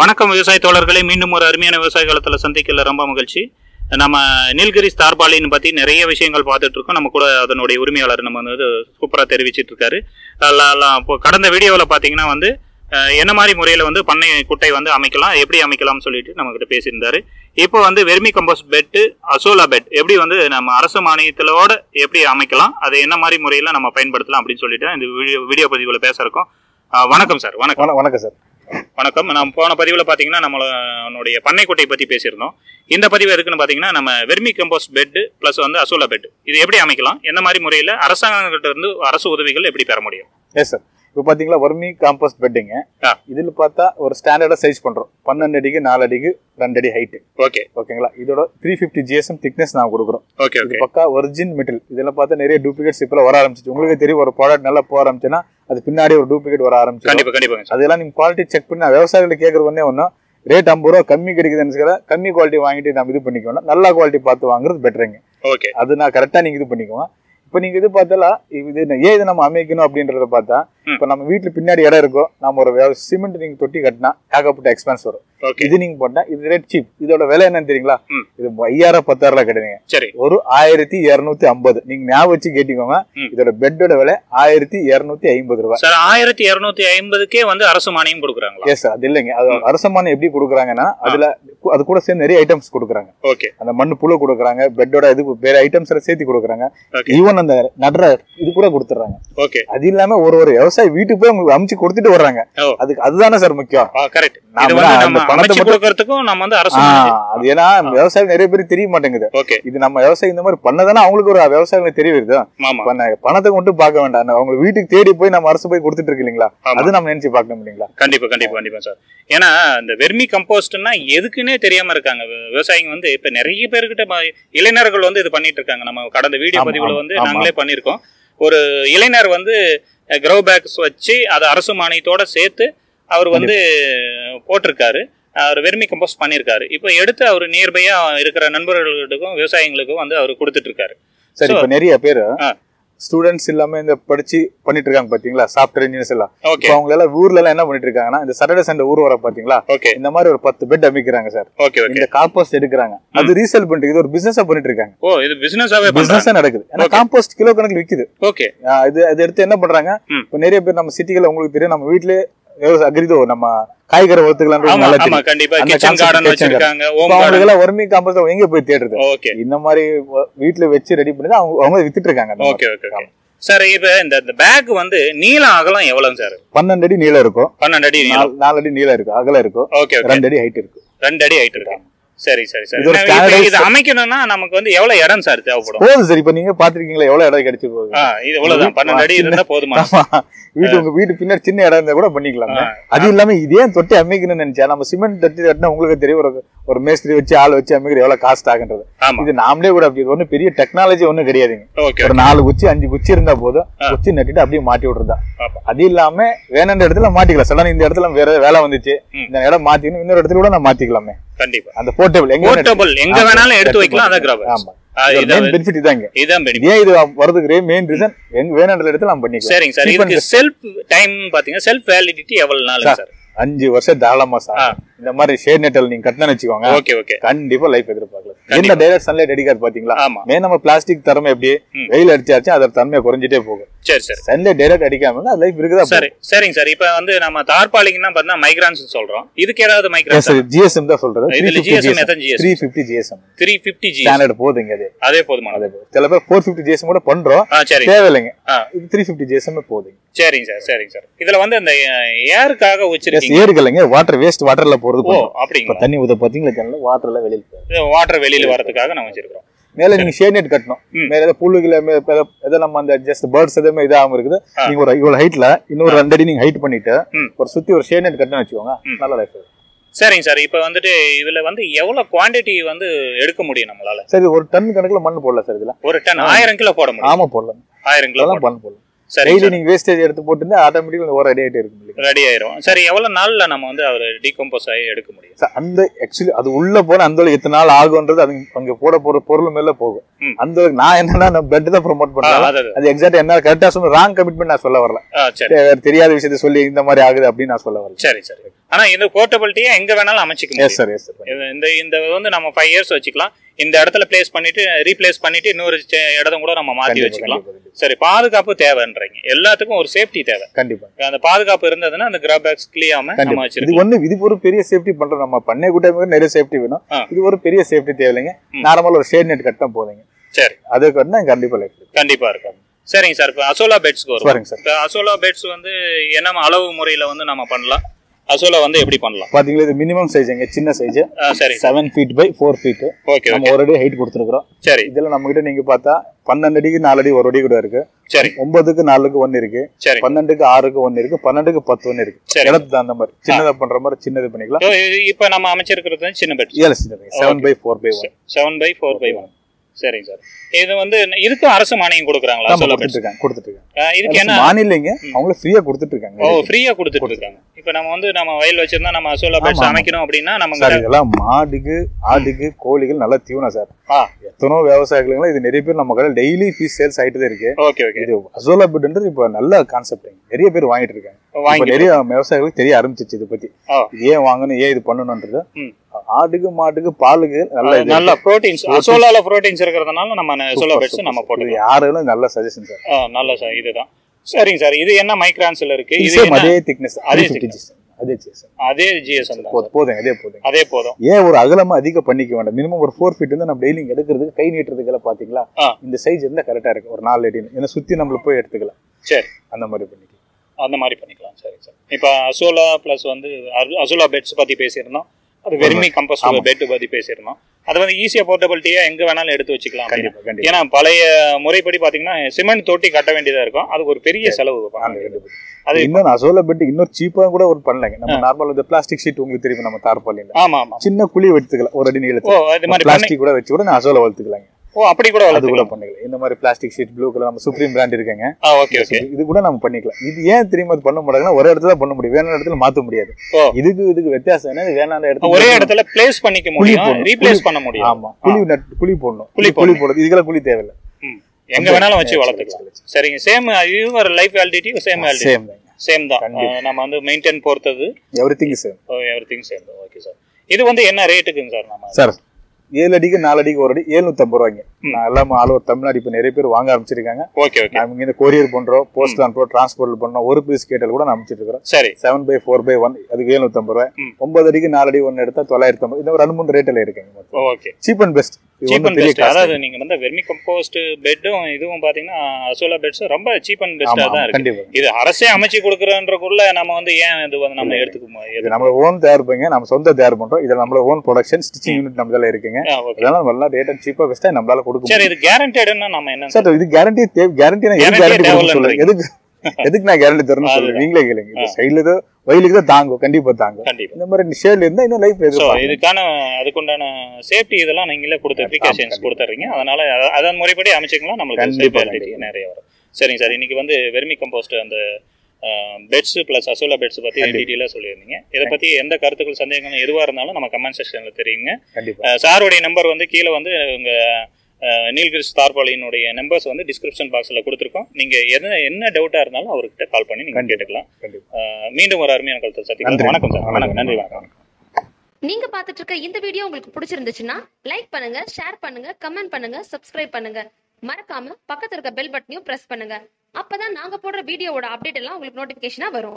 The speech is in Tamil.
வணக்கம் விவசாய தோழர்களை மீண்டும் ஒரு அருமையான விவசாய காலத்தில் சந்திக்கல ரொம்ப மகிழ்ச்சி நம்ம நீல்கிரிஸ் தார்பாலின்னு பற்றி நிறைய விஷயங்கள் பார்த்துட்டு இருக்கோம் நம்ம கூட அதனுடைய உரிமையாளர் நம்ம வந்து சூப்பராக தெரிவிச்சிட்டு இருக்காரு அதெல்லாம் எல்லாம் இப்போ கடந்த வீடியோவில் பார்த்தீங்கன்னா வந்து அஹ், என்ன மாதிரி முறையில் வந்து பண்ணை குட்டை வந்து அமைக்கலாம் எப்படி அமைக்கலாம்னு சொல்லிட்டு நம்மக்கிட்ட பேசியிருந்தாரு இப்போ வந்து vermicompost bed azolla bed எப்படி வந்து நம்ம அரசு மானியத்திலோட எப்படி அமைக்கலாம் அதை என்ன மாதிரி முறையில் நம்ம பயன்படுத்தலாம் அப்படின்னு சொல்லிட்டு இந்த வீடியோ வீடியோ பதிவில் பேச இருக்கோம் அஹ், வணக்கம் சார் வணக்கம் வண- வணக்கம் சார் வணக்கம் நம்ம போன பதிவில் பார்த்தீங்கன்னா நம்மளுடைய பண்ணைக்குட்டை பற்றி பேசியிருந்தோம் இந்த பதிவு எதுக்குன்னு பார்த்தீங்கன்னா நம்ம வெர்மி கம்போஸ்ட் பெட் ப்ளஸ் வந்து அசோலா பெட் இது எப்படி அமைக்கலாம் எந்த மாதிரி முறையில் அரசாங்கங்கிட்ட இருந்து அரசு உதவிகள் எப்படி பெற முடியும் எஸ் சார் இப்போ பார்த்தீங்களா வர்மி காம்போஸ்ட் பெட்டிங்க ஆ. இதில் பார்த்தா ஒரு ஸ்டாண்டர்டாக சைஸ் பண்ணுறோம் பன்னெண்டு அடிக்கு நாலு அடிக்கு ரெண்டு அடி ஹைட்டு ஓகே ஓகேங்களா இதோட த்ரீ ஃபிஃப்டி ஜிஎஸ்எம் திக்னஸ் நான் கொடுக்குறோம் ஓகே இது ஓகே பக்கா ஒரிஜின் மெட்டல் இதெல்லாம் பார்த்தா நிறைய டூப்ளிகேட்ஸ் இப்போ வர ஆரம்பிச்சிச்சு உங்களுக்கு தெரியும் ஒரு ப்ராடக்ட் நல்லா போக ஆரம்பிச்சுன்னா அது பின்னாடி ஒரு டூப்ளிகேட் வர ஆரம்பிச்சு கண்டிப்பாக கண்டிப்பாங்க சார் அதெல்லாம் நீங்கள் குவாலிட்டி செக் பண்ணி நான் விவசாயிகளை கேட்குறது ஒன்றே ஒன்றும் ரேட் ஐம்பது ரூபா கம்மி கிடைக்குதுன்னு சொல்ல கம்மி குவாலிட்டி வாங்கிட்டு நம்ம இது பண்ணிக்கணும் நல்ல குவாலிட்டி பார்த்து வாங்குறது பெட்டருங்க ஓகே அது நான் கரெக்டாக நீங்கள் இது பண்ணிக்குவோம் இப்போ நீங்கள் இது பார்த்தாலா இது என்ன- ஏன் இது நம்ம அமைக்கணும் அப்படின்றத பார்த்தா ம். இப்போ நம்ம வீட்டில் பின்னாடி இடம் இருக்கும் நம்ம ஒரு சிமெண்ட் நீங்கள் தொட்டி கட்டினா ஏகப்பட்ட எக்ஸ்பென்ஸ் வரும் ஓகே இது நீங்கள் போட்டா இது ரேட் சீப் இதோட விலை என்னன்னு தெரியுங்களா ம். இது ஐயாயிரம் பத்தாயிரம் கிடையாதுங்க சரி ஒரு ஆயிரத்தி இரநூத்தி ஐம்பது நீங்க ஞாபகம் வச்சு கேட்டுக்கோங்க ம். இதோட பெட்டோட விலை ஆயிரத்தி இரநூத்தி ஐம்பது ரூபாய் சார் ஆயிரத்தி இரநூத்தி ஐம்பதுக்கே வந்து அரசு மானியம் கொடுக்குறாங்களா எஸ் அது இல்லைங்க அது ம். அரசமானம் எப்படி கொடுக்குறாங்கன்னா அதுல கு- அது கூட சேர்ந்து நிறைய ஐட்டம்ஸ் கொடுக்குறாங்க ஓகே அந்த மண்ணு புழு கொடுக்குறாங்க பெட்டோட இது வேற ஐட்டம்ஸ் சேர்த்து கொடுக்குறாங்க Okay. ஈவன் அந்த நடுற இது கூட கொடுத்துட்றாங்க ஓகே அது இல்லாம ஒரு ஒரு விவசாயி வீட்டுக்கு போய் உங்களுக்கு அமுச்சு கொடுத்துட்டு வர்றாங்க ஓ. அதுக்கு அதுதானே சார் முக்கியம் கரெக்ட் நாம இது வந்து அந்த நம்ம பணத்தை அமைச்சு மட்டும்- கொடுக்கறதுக்கும் நம்ம வந்து அரசு ஆ, மானியம் அது ஏன்னா விவசாயம் நிறைய பேர் தெரிய மாட்டேங்குது ஓகே இது நம்ம விவசாயம் இந்த மாதிரி பண்ணதானே அவங்களுக்கு ஒரு விவசாயம் தெரிய வருது ஆமா இப்ப நான் பணத்தை மட்டும் பார்க்க வேண்டாம் நான் அவங்க வீட்டுக்கு தேடி போய் நம்ம அரசு போய் கொடுத்துட்டு இருக்கு இல்லைங்களா ஆமா. அது நம்ம நினைச்சு பார்க்கணும் இல்லைங்களா கண்டிப்பா கண்டிப்பா கண்டிப்பா சார் ஏன்னா இந்த வெர்மி கம்போஸ்ட்னா எதுக்குன்னே தெரியாம இருக்காங்க வி- விவசாயிங்க வந்து இப்ப நிறைய பேர்கிட்ட ம- இளைஞர்கள் வந்து இது பண்ணிட்டு இருக்காங்க நம்ம கடந்த வீடியோ ஆமா, பதிவுல ஆமா, வந்து ஆமா. நாங்களே பண்ணியிருக்கோம் ஒரு இளைஞர் வந்து க்ரோ பேக்ஸ் வச்சு அதை அரசு மானியத்தோட சேர்த்து அவர் வந்து போட்டிருக்காரு அவர் வெர்மி கம்போஸ்ட் பண்ணியிருக்காரு இப்போ எடுத்து அவர் நியர்பையா இருக்கிற நண்பர்களுக்கும் விவசாயிகளுக்கும் வந்து அவர் கொடுத்துட்டு இருக்காரு சரி So- இப்ப நிறைய பேர் ஆ. ஸ்டூடெண்ட்ஸ் இல்லாம இந்த படிச்சு பண்ணிட்டு இருக்காங்க பாத்தீங்களா சாஃப்ட்வேர் இன்ஜினியர்ஸ் எல்லாம் ஓகே இப்போ அவங்க எல்லாம் ஊர்ல எல்லாம் என்ன பண்ணிட்டு இருக்காங்கன்னா இந்த சாட்டர்டே சண்டே ஊர் வர பாத்தீங்களா ஓகே இந்த மாதிரி ஒரு பத்து பெட் அமைக்கிறாங்க சார் ஓகே ஓகே இந்த காம்போஸ்ட் எடுக்கிறாங்க அது ரீசேல் பண்ணிட்டு இது ஒரு பிசினஸ் பண்ணிட்டு இருக்காங்க ஓ இது பிசினஸாவே பண்றாங்க பிசினஸ் நடக்குது ஏன்னா Okay. காம்போஸ்ட் கிலோ கணக்கில் விக்குது ஓகே ஆ, இது இது எடுத்து என்ன பண்றாங்க ம். இப்போ நிறைய பேர் நம்ம சிட்டிகள் உங்களுக்கு தெரியும் நம்ம வீட்லயே விவசாய அக்ரிதோ நம்ம காய்கறி வளர்த்துக்கலாம் ஆமா நல்லா ஆமா தெரியும் கண்டிப்பா அந்த கிச்சன் concept கார்டன் kitchen வச்சிருக்காங்க இப்போ ஓம் கார்டன் அவங்களுக்கு எல்லாம் ஒர்மி காம்போஸ்ட் எங்க போய் தேடுறது ஓகே இந்த மாதிரி வ- வீட்ல வச்சு ரெடி பண்ணி தான் அவங்க அவங்க வித்துட்டு இருக்காங்க அந்த மாதிரி. ஓகே ஓகே ஓகே சார் இப்போ இந்த இந்த பேக் வந்து நீளம் அகலம் எவ்வளவு சார் பன்னெண்டு அடி நீளம் இருக்கும் பன்னெண்டு அடி நீளம் நாலு- நாலு அடி நீளம் இருக்கும் அகலம் இருக்கும் ஓகே ஓகே ரெண்டு அடி ஹைட் இருக்கும் ரெண்டு அடி ஹைட் இருக்கு சரி சரி சரி இது ஒரு நான் இப்ப standardized- இது அமைக்கணும்னா நமக்கு வந்து எவ்வளவு இடம் சார் தேவைப்படும் போதும் சார் இப்ப நீங்க பாத்திருக்கீங்களா எவ்வளவு இடம் கிடைச்சு போகுது ஆ இது இவ்வளவுதான் பன்னெண்டு அடி இருந்தா போதுமா ஆமா. வீட்டு உங்க வீட்டு பின்னாடி சின்ன இடம் இருந்தா கூட பண்ணிக்கலாம் ஆ, அது இல்லாம இதே தொட்டி அமைக்கணும்னு நினைச்சா நம்ம சிமெண்ட் தட்டி தட்டினா உங்களுக்கு தெரியும் ஒரு ஒரு மேஸ்திரி வச்சு ஆள் வச்சு அமைக்கிற எவ்வளவு காஸ்ட் ஆகுன்றது ஆமா இது நாமளே கூட அப்படி ஒன்றும் பெரிய டெக்னாலஜி ஒன்றும் கிடையாதுங்க ஓகே ஒரு நாலு குச்சி அஞ்சு குச்சி இருந்தா போதும் ஆ. குச்சி நட்டிட்டு அப்படியே மாட்டி விடுறதா ஆமா. அது இல்லாம வேணுன்ற இடத்துல மாட்டிக்கலாம் சடன் இந்த இடத்துல வேற வேலை வந்துச்சு ம். இந்த இடம் மாத்திக்கணும் இன்னொரு இடத்துல கூட நான் மாத்திக்கலாமே கண்டிப்பா அந்த போர்ட்டபிள் எங்க வேணா போர்ட்டபிள் எங்க ஆமா, வேணாலும் எடுத்து எடுத்து வைக்கலாம் அதான் கிராபர் ஆமா மெயின் பெனிஃபிட் இதாங்க இதான் பெனிஃபிட் ஏன் இது வரதுக்கு மெயின் ரீசன் எங்க வேணுன்ற இடத்துல நம்ம பண்ணிக்கலாம் சரிங்க சார் Cheap and இதுக்கு செல்ஃப் டைம் பாத்தீங்கன்னா செல்ஃப் வேலிடிட்டி எவ்வளவு நாளுங்க சார் அஞ்சு வருஷம் தாராளமா சார் ஆ. இந்த மாதிரி ஷேட் நெட்டல் நீங்க கட்டினு வச்சுக்கோங்க ஓகே ஓகே கண்டிப்பா லைஃப் எதிர்பார்க்கலாம் கண்டிப்பா. என்ன டைரக்ட் சன்லைட் அடிக்காது பாத்தீங்களா ஆமா மெயின் நம்ம பிளாஸ்டிக் தரமே எப்படி ம். வெயில் அடிச்சாச்சு அதோட தன்மை குறைஞ்சிட்டே போகும் சரி சரி சன்லைட் டைரக்ட் அடிக்காம இருந்தா லைஃப் இருக்குதா சரி சரிங்க சார் இப்போ வந்து நம்ம தார்பாலிங்கன்னா பார்த்தா மைக்ரான்ஸ் சொல்றோம் இதுக்கு ஏதாவது மைக்ரான்ஸ் ஜிஎஸ்எம் தான் சொல்றது இதுல ஜிஎஸ்எம் எத்தனை GSM three fifty GSM three fifty G standard போதுங்க அது அதே போதுமானது அது சில பேர் ஃபோர் ஃபிஃப்டி ஜிஎஸ்எம் கூட பண்றோம் ஆ சரி தேவையில்லைங்க ஆ. இது த்ரீ ஃபிஃப்டி ஜிஎஸ்எம் போதுங்க சரிங்க சார் சரிங்க சார் இதுல வந்து அந்த ஏருக்காக வச்சிருக்கீங்க ஏருக்கு இல்லைங்க வாட்டர் வேஸ்ட் வாட்டர்ல போறது ஓ பண்றோம். இப்ப அப்படிங்களா தண்ணி ஊத்த பாத்தீங்களா ஜன்னல வாட்டர்ல வெளியில போகுது வாட்டர் வெளியில வரதுக்காக நம்ம வச்சிருக்கோம் மேல நீங்க ஷேட் நெட் கட்டணும் ம். மேல ஏதாவது புல்லுகளை மே- இப்ப ஏதாவது- ஏதாவது நம்ம அந்த ஜஸ்ட் பேர்ட்ஸ் எதுவுமே இதாகாம இருக்குது ஆ. நீங்க ஒரு இவ்வளவு ஹைட்ல இன்னொரு ரெண்டு அடி நீங்க ஹைட் பண்ணிட்டு ம். ஒரு சுத்தி ஒரு ஷேட் நெட் கட்டணும் வச்சுக்கோங்க ம். நல்ல லைஃப் சரிங்க சார் இப்போ வந்துட்டு இதுல வந்து எவ்வளவு குவாண்டிட்டி வந்து எடுக்க முடியும் நம்மளால சரி ஒரு டன் கணக்குல மண் போடலாம் சார் இதுல ஒரு டன் ஆயிரம் கிலோ போட முடியும் ஆமா போடலாம் ஆயிரம் கிலோ இதெல்லாம் பண்ண போடலாம் சரி டெய்லி நீங்க வேஸ்டேஜ் எடுத்து போட்டு ஆட்டோமேட்டிக்கா ஒரு ரெடி ஆயிட்டே இருக்கும் இல்லைங்களா? ரெடி ஆயிரும் சரி எவ்வளவு நாள்ல நம்ம வந்து அவர் டீகம்போஸ் ஆகி எடுக்க முடியும் சார், அந்த ஆக்சுவலி அது உள்ள போன அந்த அளவுக்கு எத்தனை நாள் ஆகுன்றது அது அங்க போட போற பொருள் மேல போகும் ம். அந்த அளவுக்கு நான் என்னன்னா நான் பெட் தான் ப்ரோமோட் ஆ, பண்றேன் அது அது. அது எக்ஸாக்ட் என்ன கரெக்டா சொன்ன ராங் கமிட்மெண்ட் நான் சொல்ல வரல ஆ, சரி வேற தெரியாத விஷயத்த சொல்லி இந்த மாதிரி ஆகுது அப்படின்னு நான் சொல்ல வரல சரி சரி ஆனா இந்த போர்ட்டபிலிட்டியை எங்க வேணாலும் அமைச்சிக்க எஸ் முடியும் சார் எஸ் சார் இது- இந்த இந்த வந்து நம்ம ஃபைவ் இயர்ஸ் வச்சுக்கலாம் இந்த இடத்துல பிளேஸ் பண்ணிட்டு ரீப்ளேஸ் பண்ணிட்டு இன்னொரு செ- இடம் கூட நம்ம மாத்தி வச்சுக்கலாம் சரி பாதுகாப்பு தேவைன்றீங்க எல்லாத்துக்கும் ஒரு சேஃப்டி தேவை கண்டிப்பா அந்த பாதுகாப்பு இருந்ததுன்னா அந்த கிராப் பேக்ஸ் கிளியாம நம்ம கண்டிப்பா இது வச்சிருக்கோம் ஒண்ணு இது ஒரு பெரிய சேஃப்டி பண்றோம் நம்ம பண்ணை கூட்டமே நிறைய சேஃப்டி வேணும் ஆ. இது ஒரு பெரிய சேஃப்டி தேவையில்லைங்க ம். நார்மல் ஒரு ஷேட் நெட் கட்டினா போதுங்க சரி அதுக்கு வந்து கண்டிப்பா லைஃப் கண்டிப்பா இருக்கும் சரிங்க சார் இப்போ அசோலா பெட்ஸ்க்கு வரும் பாருங்க சார் இப்போ அசோலா பெட்ஸ் வந்து என்ன அளவு முறையில வந்து நம்ம பண்ணலாம் அசோலா வந்து எப்படி பண்ணலாம் பாத்தீங்களா இது மினிமம் சைஸுங்க சின்ன சைஸ் ஆ, சரி seven feet by four feet okay நம்ம ஓகே ஒரு அடி ஹைட் கொடுத்துருக்கோம் சரி இதுல நம்ம கிட்ட நீங்க பார்த்தா பன்னெண்டு அடிக்கு நாலு அடி ஒரு அடி கூட இருக்கு சரி ஒன்பதுக்கு நாலுக்கு ஒன்னு இருக்கு சரி பன்னெண்டுக்கு ஆறுக்கு ஒன்னு இருக்கு பன்னெண்டுக்கு பத்து ஒன்னு இருக்கு சரி இடத்துக்கு தகுந்த மாதிரி சின்னதா பண்ற மாதிரி சின்னது பண்ணிக்கலாம் So, இது- இப்ப நம்ம அமைச்சிருக்கிறது வந்து சின்ன பெட் ஏழு சின்னது seven by four by one seven by four by one சரிங்க சார் இது வந்து இதுக்கும் அரசு மானியம் கொடுக்குறாங்களா அசோலா கொடுத்துட்டு பெட்ஸ் இருக்காங்க கொடுத்துட்டு இருக்காங்க இதுக்கு என்ன மாநிலங்க அவங்களும் ஃப்ரீயா கொடுத்துட்டு இருக்காங்க ஓ ஃப்ரீயா கொடுத்துட்டு இருக்காங்க இப்ப நம்ம வந்து நம்ம வயல் வச்சிருந்தா நம்ம அசோலா பெட்ஸ் ஆமா, ஆமா. அமைக்கணும் அப்படின்னா நம்ம சார் இதெல்லாம் மாடுக்கு ஆடுக்கு கோழிகள் நல்லா தீவனம் சார் ஆ. எத்தனோ விவசாயிகளுங்க இது நிறைய பேர் நம்ம கடையில் டெய்லி பீஸ் சேல்ஸ் ஆயிட்டு தான் இருக்கு ஓகே ஓகே இது அசோலா பெட்ன்றது இப்ப நல்ல கான்செப்ட் நிறைய பேர் வாங்கிட்டு இருக்காங்க இப்ப வாங்கி நிறைய விவசாயிகளுக்கு தெரிய ஆரம்பிச்சிச்சு இதை பத்தி ஆ. இது ஏன் வாங்கணும் ஏன் இது பண்ணணும்ன்றது ம். ஆடுக்கு மாட்டுக்கு பாலுக்கு நல்ல இது நல்ல ப்ரோட்டீன்ஸ் அசோலால ப்ரோட்டீன்ஸ் இருக்கிறதுனால நம்ம அசோலா பெட்ஸ் நம்ம இது போட்டுக்கலாம் யாரும் நல்ல சஜஷன் சார் ஆ, நல்ல சார் இதுதான் சரிங்க சார் இது என்ன மைக்ரான்ஸ்ல இருக்கு இது சேம் என்ன அதே திக்னஸ் அதே அதே ஃபிஃப்டி அதே GSM. அதே ஜிஎஸ்எம் தான் போதும் போதும் அதே போதும் அதே போதும் ஏன் ஒரு அகலமா அதிகம் பண்ணிக்க வேண்டாம் மினிமம் ஒரு ஃபோர் ஃபீட் வந்து நம்ம டெய்லி எடுக்கிறதுக்கு கை நீட்டுறதுக்கெல்லாம் பாத்தீங்களா ஆ. இந்த சைஸ் இருந்தா கரெக்டா இருக்கு ஒரு நாலு அடி ஏன்னா சுத்தி நம்மள போய் எடுத்துக்கலாம் சரி அந்த மாதிரி பண்ணிக்கலாம் அந்த மாதிரி பண்ணிக்கலாம் சரி சார் இப்போ அசோலா ப்ளஸ் வந்து அரு- அசோலா பெட்ஸ் பத்தி பேசியிருந்தோம் அது வெர்மி கம்போஸ்ட் ஆமா. பெட் பத்தி பேசியிருந்தோம் அது வந்து ஈஸியா போர்ட்டபிலிட்டியா எங்க வேணாலும் எடுத்து வச்சுக்கலாம் அப்படின்னு. கண்டிப்பா கண்டிப்பா ஏன்னா பழைய முறைப்படி பாத்தீங்கன்னா சிமெண்ட் தொட்டி கட்ட வேண்டியதா இருக்கும் அதுக்கு ஒரு பெரிய செலவு ஆமா, பண்ணணும். கண்டிப்பா. அது இன்னொரு அசோலா பெட் இன்னொரு சீப்பா கூட ஒரு பண்ணலாங்க நம்ம நார்மல் இந்த பிளாஸ்டிக் ஷீட் உங்களுக்கு தெரியும் நம்ம தார்பாலில ஆமா ஆமா சின்ன குழி எடுத்துக்கலாம் ஒரு அடி ஓ நீளத்துல இது மாதிரி பண்ணி பிளாஸ்டிக் கூட வச்சு கூட நான் அசோலா வளர்த்துக்கலாங்க ஓ அப்படி கூட அது கூட வளர்த்துக்கலாம் பண்ணிக்கலாம் இந்த மாதிரி பிளாஸ்டிக் ஷீட் ப்ளூ கலர் நம்ம சுப்ரீம் பிராண்ட் இருக்குங்க ஆ ஓகே ஓகே இது கூட நம்ம பண்ணிக்கலாம் இது ஏன் தெரியுமா இது பண்ண முடியாதுன்னா ஒரே இடத்துல தான் பண்ண முடியும் வேணாம் இடத்துல மாத்த முடியாது ஓ. இதுக்கு இதுக்கு வித்தியாசம் என்ன இது வேணாம் இடத்துல ஒரே இடத்துல பிளேஸ் பண்ணிக்க முடியும் போடணும். ரீப்ளேஸ் குழி- பண்ண முடியும் ஆமா குழி நட் குழி போடணும் குழி குழி குழி போடுறது இதுக்கெல்லாம் குழி தேவையில்லை ம். எங்க வேணாலும் வச்சு வளர்த்துக்கலாம் சரிங்க சேம் இதுவும் ஒரு life validity same validity same தான் சேம் தான் கண்டிப்பா. ஆ, நம்ம வந்து மெயின்டைன் பொறுத்தது everything same everything same தான் ஓகே சார் இது வந்து என்ன ரேட்டுக்குங்க சார் நம்ம சார் ஏழு அடிக்கு நாலு அடிக்கு ஒரு அடி எழுநூத்தி ஐம்பது ரூபாய்ங்க ம். நான் எல்லாம் ஆல் ஓவர் தமிழ்நாடு இப்போ நிறைய பேர் வாங்க ஆரம்பிச்சிருக்காங்க ஓகே ஓகே நாம இங்க இந்த கொரியர் பண்றோம் போஸ்ட் அனுப்புறோம் டிரான்ஸ்போர்ட் பண்றோம் ஒரு பீஸ் கேட்டல் கூட நான் அனுப்பிச்சிட்டு இருக்கிறோம் சரி seven by four by one அதுக்கு எழுநூத்தி ஐம்பது ரூபாய் ம். ஒன்பது அடிக்கு நாலு அடி ஒன்னு எடுத்தா தொள்ளாயிரத்தி ஐம்பது இந்த ஒரு ரெண்டு மூணு ரேட்டில் இருக்குங்க okay cheap and best cheap and best அதாவது நீங்க வந்து வெர்மி கம்போஸ்ட் பெட்டும் இதுவும் பாத்தீங்கன்னா அசோலா பெட்ஸ் ரொம்ப சீப் அண்ட் பெஸ்டா தான் இருக்கு கண்டிப்பா இது அரசே அமைச்சு கொடுக்குறன்றக்குள்ள நம்ம வந்து ஏன் இது வந்து நம்ம எடுத்துக்க முடியாது இது நம்மள ஓன் தயார் பண்ணுங்க நம்ம சொந்த தயார் பண்றோம் இதுல நம்மள ஓன் ப்ரொடக்ஷன் ஸ்டிச்சிங் யூனிட் நம்ம இதுல இருக்குங்க ஓகே அதனால நம்ம எல்லாம் ரேட் அண்ட் சீப்பா பெஸ்டா நம்மளால கொடுக்க சரி முடியும் இது கேரண்டட்னா நம்ம என்ன சார் இது கேரண்டி கேரண்டி நான் எதுக்கு Guarantee கேரண்டி சொல்றேன் தேவையில்லைன்றீங்க. எதுக்கு எதுக்கு நான் கேரண்டி தரேன்னு சொல்றேன் அதுதான். நீங்களே கேளுங்க இது சைடுல ஏதோ வயலுக்கு தான் தாங்கும் கண்டிப்பா தாங்கும் கண்டிப்பா இந்த மாதிரி ஷேர்ல இருந்தா இன்னும் லைஃப் ஸோ எதிர்பார்க்கலாம் இதுக்கான அதுக்குண்டான சேஃப்டி இதெல்லாம் நீங்களே கொடுத்து ப்ரிகாஷன்ஸ் கண்டிப்பா. கொடுத்துறீங்க அதனால அத- அதன் முறைப்படி அமைச்சிக்கலாம் நம்மளுக்கு கண்டிப்பா, சேஃப் கண்டிப்பா. நிறைய வரும் சரிங்க சார் இன்னைக்கு வந்து வெர்மி கம்போஸ்ட் அந்த பெட்ஸ் ப்ளஸ் அசோலா பெட்ஸ் பத்தி கண்டிப்பா. டீட்டெயிலாக சொல்லியிருந்தீங்க இதை பத்தி எந்த கருத்துக்கள் சந்தேகங்கள் எதுவாக இருந்தாலும் நம்ம கமெண்ட் செக்ஷன்ல தெரியுங்க கண்டிப்பா அஹ் சாருடைய நம்பர் வந்து கீழே வந்து உங்க அஹ், நீல்கிரிஸ் தார்பாலினுடைய நம்பர்ஸ் வந்து டிஸ்கிரிப்ஷன் பாக்ஸில் கொடுத்துருக்கோம் நீங்க எது என்ன டவுட்டாக இருந்தாலும் அவர்கிட்ட கால் பண்ணி நீங்க கண்டிப்பா. கேட்டுக்கலாம் கண்டிப்பா அஹ், மீண்டும் ஒரு அருமையான கருத்து நன்றி சத்தியம் வணக்கம் சார் வணக்கம் நன்றி வணக்கம் நீங்க பார்த்துட்டு இருக்க இந்த வீடியோ உங்களுக்கு பிடிச்சிருந்துச்சுன்னா லைக் பண்ணுங்க ஷேர் பண்ணுங்க கமெண்ட் பண்ணுங்க சப்ஸ்கிரைப் பண்ணுங்க மறக்காம பக்கத்துல இருக்க பெல் பட்டனையும் பிரஸ் பண்ணுங்க அப்பதான் நாங்க போடுற வீடியோவோட அப்டேட் எல்லாம் உங்களுக்கு நோட்டிபிகேஷனா வரும்